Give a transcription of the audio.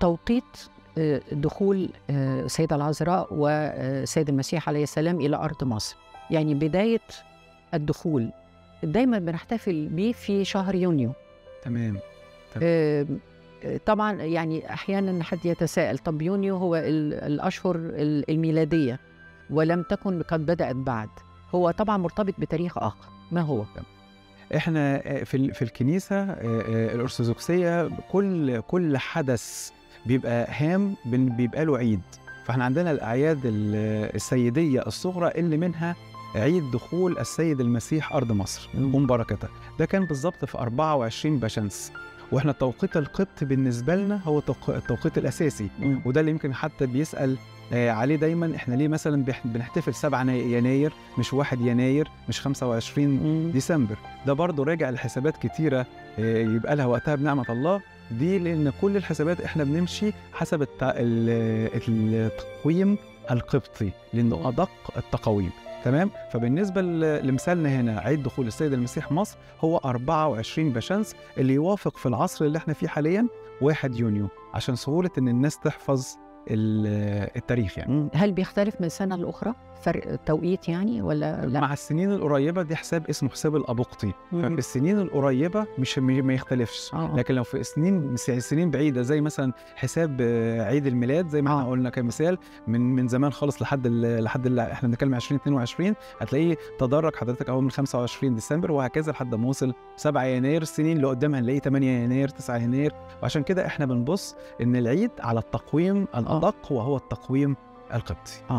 توقيت آه، دخول آه، السيدة العذراء والسيد المسيح عليه السلام إلى أرض مصر يعني بداية الدخول دايما بنحتفل بيه في شهر يونيو تمام آه، آه، طبعا يعني أحيانا حد يتساءل طب يونيو هو ال- الأشهر ال- الميلادية ولم تكن قد بدأت بعد هو طبعا مرتبط بتاريخ آخر ما هو؟ احنا آه، في ال- في الكنيسه آه، آه، الارثوذكسيه كل كل حدث بيبقى هام بن- بيبقى له عيد فاحنا عندنا الاعياد ال- السيديه الصغرى اللي منها عيد دخول السيد المسيح ارض مصر مم. ومباركتها ده كان بالظبط في 24 بشمس واحنا التوقيت القبط بالنسبه لنا هو التوق- التوقيت الاساسي وده اللي يمكن حتى بيسال آه، عليه دايما احنا ليه مثلا بيح- بنحتفل 7 يناير مش 1 يناير مش 25 مم. ديسمبر ده برضه راجع لحسابات كتيره آه، يبقى لها وقتها بنعمه الله دي لان كل الحسابات احنا بنمشي حسب الت- ال- التقويم القبطي لانه ادق التقاويم تمام فبالنسبه ل- لمثالنا هنا عيد دخول السيد المسيح مصر هو 24 بشمس اللي يوافق في العصر اللي احنا فيه حاليا 1 يونيو عشان سهوله ان الناس تحفظ ال- التاريخ يعني مم. هل بيختلف من سنة لأخرى؟ فرق توقيت يعني ولا لا؟ مع السنين القريبه دي حساب اسمه حساب الابقطي مم. ففي السنين القريبه مش ما يختلفش آه. لكن لو في سنين سنين بعيده زي مثلا حساب آه، عيد الميلاد زي ما احنا آه. قلنا كمثال من من زمان خالص لحد ال- لحد ال- احنا بنتكلم 2022 هتلاقيه تدرج حضرتك اهو من 25 ديسمبر وهكذا لحد ما وصل 7 يناير السنين اللي قدام هنلاقيه 8 يناير 9 يناير وعشان كده احنا بنبص ان العيد على التقويم الادق وهو التقويم القبطي